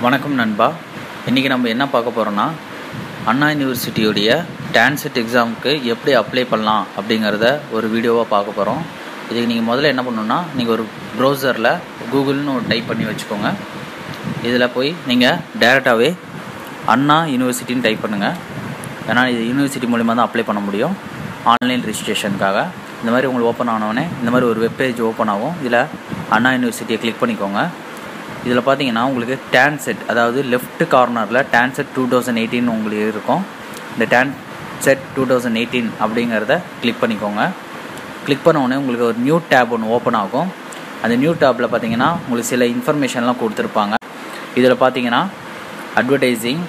வணக்கம் நண்பா இன்றைக்கி நம்ம என்ன பார்க்க போகிறோன்னா அண்ணா யூனிவர்சிட்டியுடைய டான்செட் எக்ஸாமுக்கு எப்படி அப்ளை பண்ணலாம் அப்படிங்கிறத ஒரு வீடியோவாக பார்க்க போகிறோம் இதுக்கு நீங்கள் முதல்ல என்ன பண்ணணுன்னா நீங்கள் ஒரு ப்ரௌசரில் கூகுள்னு ஒரு டைப் பண்ணி வச்சுக்கோங்க இதில் போய் நீங்கள் டேரெக்டாகவே அண்ணா யூனிவர்சிட்டின்னு டைப் பண்ணுங்கள் ஏன்னா இது யூனிவர்சிட்டி மூலிமா தான் அப்ளை பண்ண முடியும் ஆன்லைன் ரிஜிஸ்ட்ரேஷனுக்காக இந்த மாதிரி உங்களுக்கு ஓப்பன் ஆனவுடனே இந்த மாதிரி ஒரு வெப்பேஜ் ஓப்பன் ஆகும் இதில் அண்ணா யூனிவர்சிட்டியை கிளிக் பண்ணிக்கோங்க இதில் பார்த்தீங்கன்னா உங்களுக்கு டேன் செட் அதாவது லெஃப்ட் கார்னரில் TANCET two thousand eighteen உங்களுக்கு இருக்கும் இந்த TANCET two thousand eighteen அப்படிங்கிறத கிளிக் பண்ணிக்கோங்க கிளிக் பண்ண உடனே உங்களுக்கு ஒரு நியூ டேப் ஒன்று ஓப்பன் ஆகும் அந்த நியூ டேப்பில் பார்த்தீங்கன்னா உங்களுக்கு சில இன்ஃபர்மேஷன்லாம் கொடுத்துருப்பாங்க இதில் பார்த்தீங்கன்னா அட்வர்டைஸிங்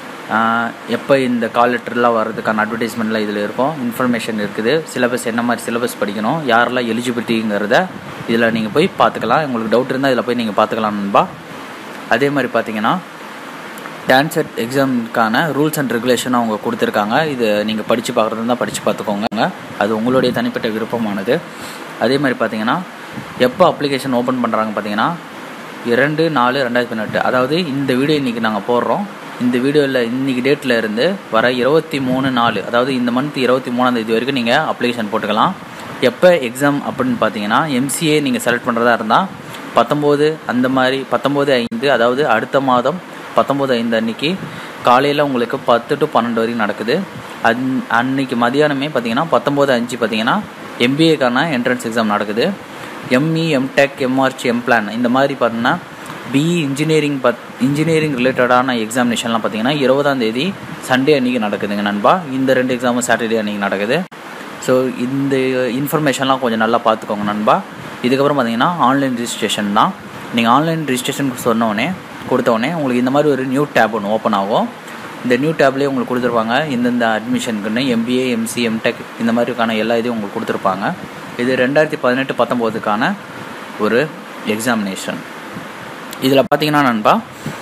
எப்போ இந்த கால் லெட்டர்லாம் வர்றதுக்கான அட்வர்டைஸ்மெண்ட்லாம் இதில் இருக்கும் இன்ஃபர்மேஷன் இருக்குது சிலபஸ் என்ன மாதிரி சிலபஸ் படிக்கணும் யாரெல்லாம் எலிஜிபிலிட்டிங்கிறத இதில் நீங்கள் போய் பார்த்துக்கலாம் உங்களுக்கு டவுட் இருந்தால் இதில் போய் நீங்கள் பார்த்துக்கலாம் நண்பா அதே மாதிரி பார்த்தீங்கன்னா டான்செட் எக்ஸாமுக்கான ரூல்ஸ் அண்ட் ரெகுலேஷன் அவங்க கொடுத்துருக்காங்க இது நீங்கள் படித்து பார்க்குறது தான் படித்து பார்த்துக்கோங்க அது உங்களுடைய தனிப்பட்ட விருப்பமானது அதே மாதிரி பார்த்தீங்கன்னா எப்போ அப்ளிகேஷன் ஓப்பன் பண்ணுறாங்க பார்த்தீங்கன்னா இரண்டு நாலு ரெண்டாயிரத்தி பதினெட்டு அதாவது இந்த வீடியோ இன்றைக்கி நாங்கள் போடுறோம் இந்த வீடியோவில் இன்றைக்கி டேட்டில் இருந்து வர இருபத்தி மூணு நாலு அதாவது இந்த மந்த் இருபத்தி மூணாம் தேதி வரைக்கும் நீங்கள் அப்ளிகேஷன் போட்டுக்கலாம் எப்போ எக்ஸாம் அப்படின்னு பார்த்தீங்கன்னா எம்சிஏ நீங்கள் செலக்ட் பண்ணுறதா இருந்தால் பத்தொம்போது அந்த மாதிரி பத்தொம்போது ஐந்து அதாவது அடுத்த மாதம் பத்தொம்போது ஐந்து அன்னைக்கு காலையில் உங்களுக்கு பத்து டு பன்னெண்டு வரைக்கும் நடக்குது அன் அன்னைக்கு மதியானமே பார்த்தீங்கன்னா பத்தொம்போது அஞ்சு பார்த்தீங்கன்னா எம்பிஏக்கான என்ட்ரன்ஸ் எக்ஸாம் நடக்குது எம்இ எம்டெக் எம்ஆர்ச்சி எம்பிளான் இந்த மாதிரி பார்த்தீங்கன்னா பிஇ இன்ஜினியரிங் பத் இன்ஜினியரிங் ரிலேட்டடான எக்ஸாமினேஷன்லாம் பார்த்தீங்கன்னா இருபதாம் தேதி சண்டே அன்றைக்கி நடக்குதுங்க நண்பா இந்த ரெண்டு எக்ஸாமும் சாட்டர்டே அன்றைக்கி நடக்குது ஸோ இந்த இன்ஃபர்மேஷன்லாம் கொஞ்சம் நல்லா பார்த்துக்கோங்க நண்பா இதுக்கப்புறம் பார்த்தீங்கன்னா ஆன்லைன் ரிஜிஸ்ட்ரேஷன் தான் நீங்கள் ஆன்லைன் ரிஜிஸ்ட்ரேஷன் சொன்னோடனே கொடுத்தோடனே உங்களுக்கு இந்த மாதிரி ஒரு நியூ டேப் ஒன்று ஓப்பன் ஆகும் இந்த நியூ டேப்லேயே உங்களுக்கு கொடுத்துருப்பாங்க இந்தந்த அட்மிஷனுக்குன்னு எம்பிஏ எம்சி எம்டெக் இந்த மாதிரிக்கான எல்லா இதையும் உங்களுக்கு கொடுத்துருப்பாங்க இது ரெண்டாயிரத்தி பதினெட்டு பத்தொம்போதுக்கான ஒரு எக்ஸாமினேஷன் இதில் பார்த்தீங்கன்னா நண்பா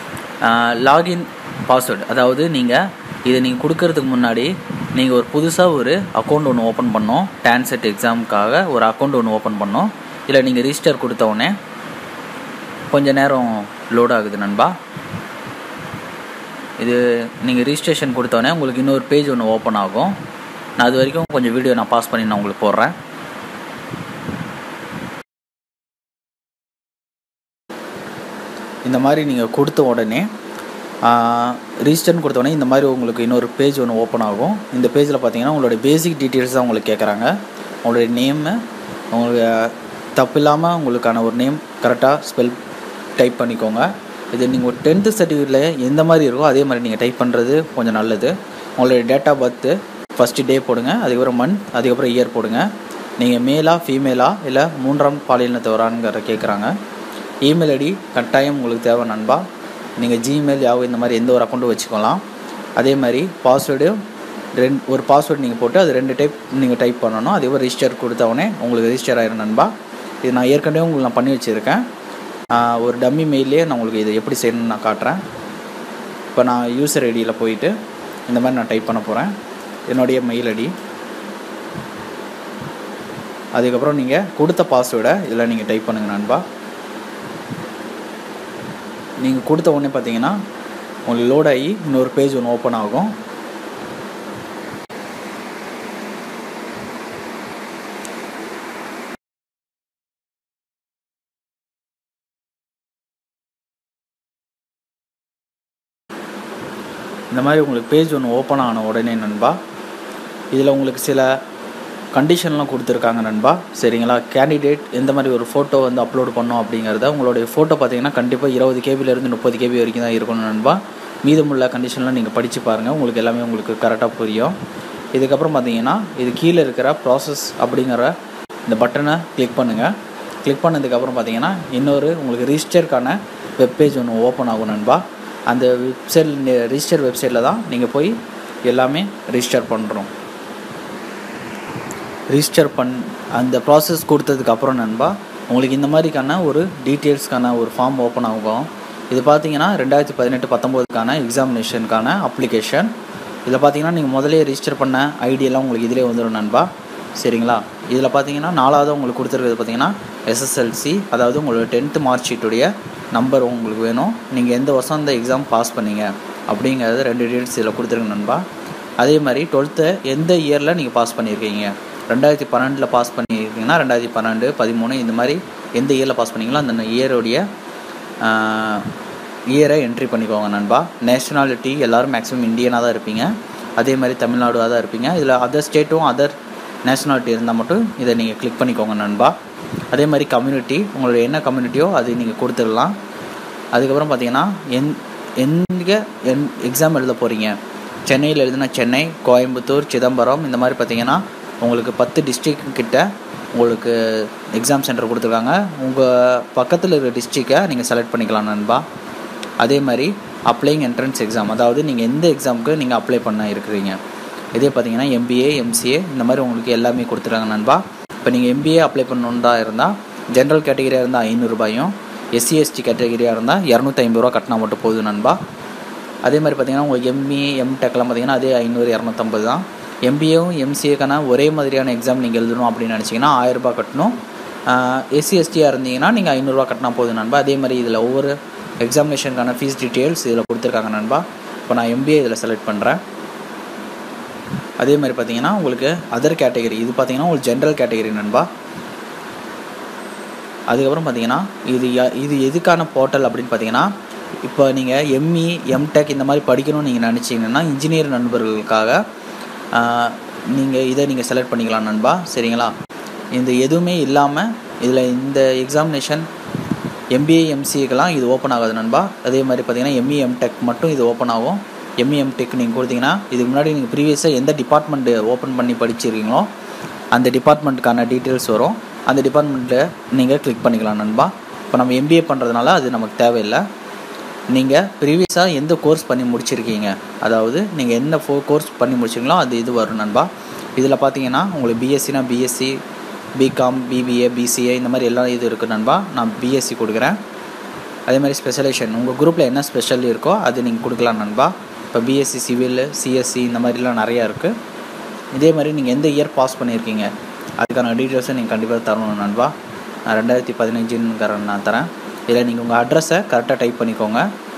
லாகின் பாஸ்வேர்டு அதாவது நீங்கள் இதை நீங்கள் கொடுக்கறதுக்கு முன்னாடி நீங்கள் ஒரு புதுசாக ஒரு அக்கௌண்ட் ஒன்று ஓப்பன் பண்ணோம் டான்செட் எக்ஸாமுக்காக ஒரு அக்கௌண்ட் ஒன்று ஓப்பன் பண்ணோம் இதில் நீங்கள் ரிஜிஸ்டர் கொடுத்த உடனே கொஞ்ச நேரம் லோட் ஆகுது நண்பா இது நீங்கள் ரிஜிஸ்ட்ரேஷன் கொடுத்தோடனே உங்களுக்கு இன்னொரு பேஜ் ஒன்று ஓப்பன் ஆகும் நான் அது வரைக்கும் கொஞ்சம் வீடியோ நான் பாஸ் பண்ணி நான் உங்களுக்கு போடுறேன் இந்த மாதிரி நீங்கள் கொடுத்த உடனே ரிஜிஸ்டர்னு கொடுத்த உடனே இந்த மாதிரி உங்களுக்கு இன்னொரு பேஜ் ஒன்று ஓப்பன் ஆகும் இந்த பேஜில் பார்த்தீங்கன்னா உங்களுடைய பேசிக் டீட்டெயில்ஸ் தான் உங்களுக்கு கேட்குறாங்க உங்களுடைய நேமு உங்களுக்கு தப்பு இல்லாமல் உங்களுக்கான ஒரு நேம் கரெக்டாக ஸ்பெல் டைப் பண்ணிக்கோங்க இது நீங்கள் ஒரு டென்த்து சர்டிஃபிகேட்டில் எந்த மாதிரி இருக்கோ அதே மாதிரி நீங்கள் டைப் பண்ணுறது கொஞ்சம் நல்லது உங்களுடைய date of birth first day போடுங்க அதுக்கப்புறம் மந்த் அதுக்கப்புறம் இயர் போடுங்க நீங்கள் மேலா ஃபீமேலா இல்லை மூன்றாம் பாலினத்தவராங்கிற கேட்குறாங்க இமெயில் ஐடி கட்டாயம் உங்களுக்கு தேவை நண்பா நீங்கள் ஜிமெயில் யாவோ இந்த மாதிரி எந்த ஒரு அக்கௌண்ட்டும் வச்சுக்கலாம் அதே மாதிரி பாஸ்வேர்டு ரெண்டு ஒரு பாஸ்வேர்டு நீங்கள் போட்டு அது ரெண்டு டைப் நீங்கள் டைப் பண்ணணும் அதே மாதிரி ரிஜிஸ்டர் கொடுத்தவொடனே உங்களுக்கு ரிஜிஸ்டர் ஆயிரும் நண்பா இது நான் ஏற்கனவே உங்களுக்கு நான் பண்ணி வச்சுருக்கேன் ஒரு டம்மி மெயிலே நான் உங்களுக்கு இதை எப்படி செய்யணும்னு நான் காட்டுறேன் இப்போ நான் யூசர் ஐடியில் போயிட்டு இந்த மாதிரி நான் டைப் பண்ண போகிறேன் என்னுடைய மெயில் ஐடி அதுக்கப்புறம் நீங்கள் கொடுத்த பாஸ்வேர்டை இதில் நீங்கள் டைப் பண்ணுங்கள் நண்பா நீங்கள் கொடுத்த உடனே பார்த்தீங்கன்னா உங்களுக்கு லோட் ஆகி இன்னொரு பேஜ் ஒன்று ஓப்பன் ஆகும் இந்த மாதிரி உங்களுக்கு பேஜ் ஒன்று ஓப்பன் ஆன உடனே நண்பா இதில் உங்களுக்கு சில கண்டிஷன்லாம் கொடுத்துருக்காங்க நண்பா சரிங்களா கேண்டிடேட் எந்த மாதிரி ஒரு ஃபோட்டோ வந்து அப்லோட் பண்ணோம் அப்படிங்கிறத உங்களுடைய ஃபோட்டோ பார்த்தீங்கன்னா கண்டிப்பாக இருபது கேபிலேருந்து முப்பது கேபி வரைக்கும் தான் இருக்கணும் நண்பா மீதமுள்ள கண்டிஷன்லாம் நீங்கள் படித்து பாருங்கள் உங்களுக்கு எல்லாமே உங்களுக்கு கரெக்டாக புரியும் இதுக்கப்புறம் பார்த்தீங்கன்னா இது கீழே இருக்கிற ப்ராசஸ் அப்படிங்கிற இந்த பட்டனை கிளிக் பண்ணுங்கள் கிளிக் பண்ணதுக்கப்புறம் பார்த்தீங்கன்னா இன்னொரு உங்களுக்கு ரிஜிஸ்டருக்கான வெப்பேஜ் ஒன்று ஓப்பன் ஆகும் நண்பா அந்த வெப்சைட் ரிஜிஸ்டர் வெப்சைட்டில் தான் நீங்கள் போய் எல்லாமே ரிஜிஸ்டர் பண்ணுறோம் ரிஜிஸ்டர் பண் அந்த ப்ராசஸ் கொடுத்ததுக்கப்புறம் நண்பா உங்களுக்கு இந்த மாதிரிக்கான ஒரு டீட்டெயில்ஸ்க்கான ஒரு ஃபார்ம் ஓப்பன் ஆகும் இது பார்த்தீங்கன்னா ரெண்டாயிரத்தி பதினெட்டு பத்தொம்போதுக்கான எக்ஸாமினேஷனுக்கான அப்ளிகேஷன் இதில் பார்த்தீங்கன்னா நீங்கள் முதலே ரிஜிஸ்டர் பண்ண ஐடியெல்லாம் உங்களுக்கு இதிலே வந்துடும் நண்பா சரிங்களா இதில் பார்த்தீங்கன்னா நாலாவது உங்களுக்கு கொடுத்துருக்கிறது பார்த்தீங்கன்னா எஸ்எஸ்எல்சி அதாவது உங்களோட டென்த்து மார்க் ஷீட்டுடைய நம்பர் உங்களுக்கு வேணும் நீங்கள் எந்த வருஷம் இந்த எக்ஸாம் பாஸ் பண்ணீங்க அப்படிங்கிறது ரெண்டு டீட்டெயில்ஸ் இதில் கொடுத்துருங்க நண்பா அதே மாதிரி டுவெல்த்து எந்த இயரில் நீங்கள் பாஸ் பண்ணியிருக்கீங்க ரெண்டாயிரத்தி பன்னெண்டில் பாஸ் பண்ணியிருக்கீங்கன்னா ரெண்டாயிரத்தி பன்னெண்டு பதிமூணு இந்த மாதிரி எந்த இயரில் பாஸ் பண்ணீங்களோ அந்த இயருடைய இயரை என்ட்ரி பண்ணிக்கோங்க நண்பா நேஷ்னாலிட்டி எல்லோரும் மேக்ஸிமம் இந்தியனாக தான் இருப்பீங்க அதே மாதிரி தமிழ்நாடுவாக தான் இருப்பீங்க இதில் அதர் ஸ்டேட்டும் அதர் நேஷ்னாலிட்டி இருந்தால் மட்டும் இதை நீங்கள் கிளிக் பண்ணிக்கோங்க நண்பா அதே மாதிரி கம்யூனிட்டி உங்களுடைய என்ன கம்யூனிட்டியோ அது நீங்கள் கொடுத்துடலாம் அதுக்கப்புறம் பார்த்தீங்கன்னா எந் எங்கே என் எக்ஸாம் எழுத போகிறீங்க சென்னையில் எழுதுனா சென்னை கோயம்புத்தூர் சிதம்பரம் இந்த மாதிரி பார்த்தீங்கன்னா உங்களுக்கு பத்து டிஸ்ட்ரிக் கிட்ட உங்களுக்கு எக்ஸாம் சென்டர் கொடுத்துருக்காங்க உங்கள் பக்கத்தில் இருக்கிற டிஸ்ட்ரிக்கை நீங்கள் செலக்ட் பண்ணிக்கலாம் நண்பா அதே மாதிரி அப்ளைங் என்ட்ரன்ஸ் எக்ஸாம் அதாவது நீங்கள் எந்த எக்ஸாமுக்கு நீங்கள் அப்ளை பண்ண இருக்கிறீங்க இதே பார்த்தீங்கன்னா எம்பிஏ எம்சிஏ இந்த மாதிரி உங்களுக்கு எல்லாமே கொடுத்துருக்காங்க நண்பா இப்போ நீங்கள் எம்பிஏ அப்ளை பண்ணணுன்றா இருந்தால் ஜென்ரல் கேட்டகரியாக இருந்தால் ஐநூறுரூபாயும் எஸ்சி எஸ்டி கேட்டகரியாக இருந்தால் இரநூத்தி ஐம்பது ரூபா கட்டினா மட்டும் போதும் நண்பா அதே மாதிரி பார்த்தீங்கன்னா உங்களுக்கு எம்இ எம்டெக்லாம் பார்த்தீங்கன்னா அதே ஐநூறு இரநூத்தம்பது தான் எம்பிஏவும் எம்சிஏக்கான ஒரே மாதிரியான எக்ஸாம் நீங்கள் எழுதணும் அப்படின்னு நினச்சிங்கன்னா ஆயிரரூபா கட்டணும் எஸ்சி எஸ்டியாக இருந்தீங்கன்னா நீங்கள் ஐநூறுரூவா கட்டினா போதும் நண்பா அதே மாதிரி இதில் ஒவ்வொரு எக்ஸாமினேஷனுக்கான ஃபீஸ் டீட்டெயில்ஸ் இதில் கொடுத்துருக்காங்க நண்பா இப்போ நான் எம்பிஏ இதில் செலக்ட் பண்ணுறேன் அதே மாதிரி பார்த்தீங்கன்னா உங்களுக்கு அதர் கேட்டகரி இது பார்த்தீங்கன்னா உங்களுக்கு ஜென்ரல் கேட்டகரி நண்பா அதுக்கப்புறம் பார்த்தீங்கன்னா இது இது எதுக்கான போர்ட்டல் அப்படின்னு பார்த்தீங்கன்னா இப்போ நீங்கள் எம்இ எம்டெக் இந்த மாதிரி படிக்கணும்னு நீங்கள் நினச்சிங்கன்னா இன்ஜினியர் நண்பர்களுக்காக நீங்கள் இதை நீங்கள் செலக்ட் பண்ணிக்கலாம் நண்பா சரிங்களா இந்த எதுவுமே இல்லாமல் இதில் இந்த எக்ஸாமினேஷன் எம்பிஏ எம்சிஏக்கெல்லாம் இது ஓப்பன் ஆகாது நண்பா அதே மாதிரி பார்த்தீங்கன்னா எம்இ எம்டெக் மட்டும் இது ஓப்பன் ஆகும் எம்இ எம்டெக் நீங்கள் கொடுத்தீங்கன்னா இதுக்கு முன்னாடி நீங்கள் ப்ரீவியஸாக எந்த டிபார்ட்மெண்ட்டு ஓப்பன் பண்ணி படிச்சிருக்கீங்களோ அந்த டிபார்ட்மெண்ட்டுக்கான டீட்டெயில்ஸ் வரும் அந்த டிபார்ட்மெண்ட்டில் நீங்கள் கிளிக் பண்ணிக்கலாம் நண்பா இப்போ நம்ம எம்பிஏ பண்ணுறதுனால அது நமக்கு தேவையில்லை நீங்கள் ப்ரீவியஸாக எந்த கோர்ஸ் பண்ணி முடிச்சிருக்கீங்க அதாவது நீங்கள் என்ன ஃபோ கோர்ஸ் பண்ணி முடிச்சிங்களோ அது இது வரும் நண்பா இதில் பார்த்தீங்கன்னா உங்களுக்கு பிஎஸ்சினா பிஎஸ்சி பிகாம் பிபிஏ பிசிஏ இந்த மாதிரி எல்லாம் இது இருக்குது நண்பா நான் பிஎஸ்சி கொடுக்குறேன் அதே மாதிரி ஸ்பெஷலைசேஷன் உங்கள் குரூப்பில் என்ன ஸ்பெஷல் இருக்கோ அது நீங்கள் கொடுக்கலாம் நண்பா இப்போ பிஎஸ்சி சிவில் சிஎஸ்சி இந்த மாதிரிலாம் நிறையா இருக்குது இதே மாதிரி நீங்கள் எந்த இயர் பாஸ் பண்ணியிருக்கீங்க அதுக்கான டீட்டெயில்ஸை நீங்கள் கண்டிப்பாக தரணும் நண்பா நான் ரெண்டாயிரத்தி பதினஞ்சுங்கிற நான் தரேன் இதில் நீங்கள் உங்கள் அட்ரஸை கரெக்டாக டைப் பண்ணிக்கோங்க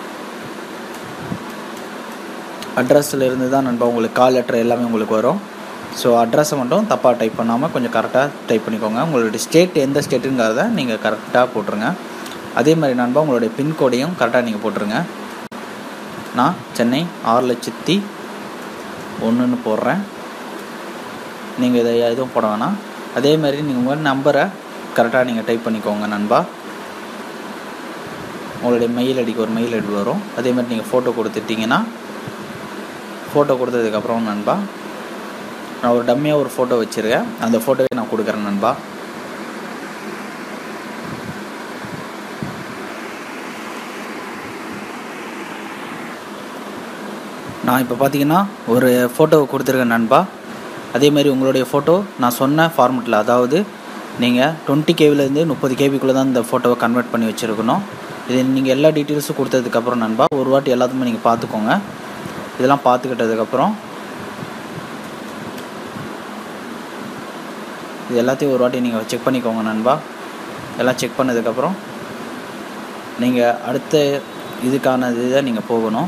அட்ரஸில் இருந்து தான் நண்பா உங்களுக்கு கால் லெட்டர் எல்லாமே உங்களுக்கு வரும் ஸோ அட்ரஸை மட்டும் தப்பாக டைப் பண்ணாமல் கொஞ்சம் கரெக்டாக டைப் பண்ணிக்கோங்க உங்களுடைய ஸ்டேட் எந்த ஸ்டேட்டுங்கிறத நீங்கள் கரெக்டாக போட்டுருங்க அதே மாதிரி நண்பா உங்களுடைய பின்கோடையும் கரெக்டாக நீங்கள் போட்டுருங்க நான் சென்னை ஆறு லட்சத்தி ஒன்றுன்னு போடுறேன் நீங்கள் இதை எதுவும் போட வேணாம் அதே மாதிரி நீங்கள் உங்கள் நம்பரை கரெக்டாக நீங்கள் டைப் பண்ணிக்கோங்க நண்பா உங்களுடைய மெயில் ஐடிக்கு ஒரு மெயில் ஐடி வரும் அதே மாதிரி நீங்கள் ஃபோட்டோ கொடுத்துட்டிங்கன்னா ஃபோட்டோ கொடுத்ததுக்கப்புறம் நண்பா நான் ஒரு டம்மியாக ஒரு ஃபோட்டோ வச்சுருக்கேன் அந்த ஃபோட்டோவே நான் கொடுக்குறேன் நண்பா நான் இப்போ பார்த்தீங்கன்னா ஒரு ஃபோட்டோ கொடுத்துருக்கேன் நண்பா அதே மாதிரி உங்களுடைய ஃபோட்டோ நான் சொன்ன ஃபார்மெட்டில் அதாவது நீங்கள் டுவெண்ட்டி கேவிலேருந்து முப்பது கேபிக்குள்ளே தான் இந்த ஃபோட்டோவை கன்வெர்ட் பண்ணி வச்சுருக்கணும் இது நீங்கள் எல்லா டீட்டெயில்ஸும் கொடுத்ததுக்கப்புறம் நண்பா ஒரு வாட்டி எல்லாத்துக்குமே நீங்கள் பார்த்துக்கோங்க இதெல்லாம் பார்த்துக்கிட்டதுக்கப்புறம் இது எல்லாத்தையும் ஒரு வாட்டி நீங்கள் செக் பண்ணிக்கோங்க நண்பா எல்லாம் செக் பண்ணதுக்கப்புறம் நீங்கள் அடுத்த இதுக்கான இதை நீங்கள் போகணும்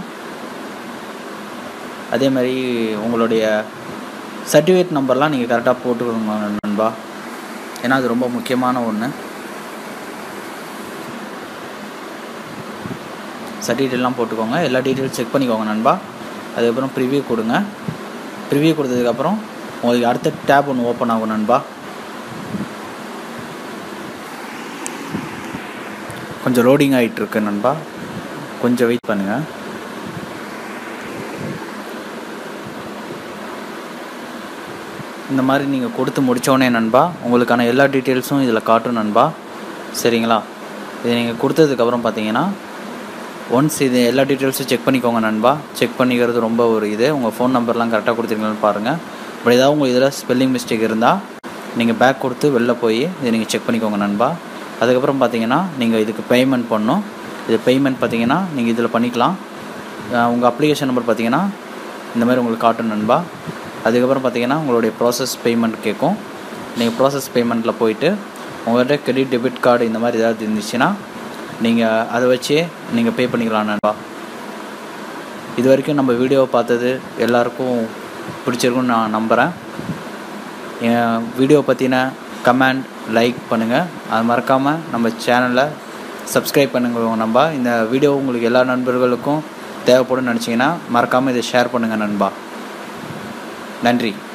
அதே மாதிரி உங்களுடைய சர்டிஃபிகேட் நம்பர்லாம் நீங்கள் கரெக்டாக போட்டுக்கணும் நண்பா ஏன்னா அது ரொம்ப முக்கியமான ஒன்று சர்டிஃபிகேட்லாம் போட்டுக்கோங்க எல்லா டீட்டெயில்ஸ் செக் பண்ணிக்கோங்க நண்பா அதுக்கப்புறம் ப்ரிவியூ கொடுங்க ப்ரிவியூ கொடுத்ததுக்கப்புறம் உங்களுக்கு அடுத்த டேப் ஒன்று ஓப்பன் ஆகும் நண்பா கொஞ்சம் லோடிங் ஆகிட்டுருக்கு நண்பா கொஞ்சம் வெயிட் பண்ணுங்கள் இந்த மாதிரி நீங்கள் கொடுத்து முடித்தோடனே நண்பா உங்களுக்கான எல்லா டீட்டெயில்ஸும் இதில் காட்டும் நண்பா சரிங்களா இது நீங்கள் கொடுத்ததுக்கப்புறம் பார்த்தீங்கன்னா ஒன்ஸ் இது எல்லா டீட்டெயில்ஸும் செக் பண்ணிக்கோங்க நண்பா செக் பண்ணிக்கிறது ரொம்ப ஒரு இது உங்கள் ஃபோன் நம்பர்லாம் கரெக்டாக கொடுத்துருக்கீங்கன்னு பாருங்கள் அப்படி ஏதாவது உங்கள் இதில் ஸ்பெல்லிங் மிஸ்டேக் இருந்தால் நீங்கள் பேக் கொடுத்து வெளில போய் இதை நீங்கள் செக் பண்ணிக்கோங்க நண்பா அதுக்கப்புறம் பார்த்தீங்கன்னா நீங்கள் இதுக்கு பேமெண்ட் பண்ணணும் இது பேமெண்ட் பார்த்தீங்கன்னா நீங்கள் இதில் பண்ணிக்கலாம் உங்கள் அப்ளிகேஷன் நம்பர் பார்த்தீங்கன்னா இந்த மாதிரி உங்களுக்கு காட்டும் நண்பா அதுக்கப்புறம் பார்த்தீங்கன்னா உங்களுடைய ப்ராசஸ் பேமெண்ட் கேட்கும் நீங்கள் ப்ராசஸ் பேமெண்ட்டில் போயிட்டு உங்கள்கிட்ட கிரெடிட் டெபிட் கார்டு இந்த மாதிரி ஏதாவது இருந்துச்சுன்னா நீங்கள் அதை வச்சே நீங்கள் பே பண்ணிக்கலாம் நண்பா இது வரைக்கும் நம்ம வீடியோவை பார்த்தது எல்லாருக்கும் பிடிச்சிருக்குன்னு நான் நம்புகிறேன் என் வீடியோ பற்றின கமெண்ட் லைக் பண்ணுங்கள் அது மறக்காமல் நம்ம சேனலை சப்ஸ்கிரைப் பண்ணுங்க நண்பா இந்த வீடியோ உங்களுக்கு எல்லா நண்பர்களுக்கும் தேவைப்படும் நினச்சிங்கன்னா மறக்காமல் இதை ஷேர் பண்ணுங்கள் நண்பா நன்றி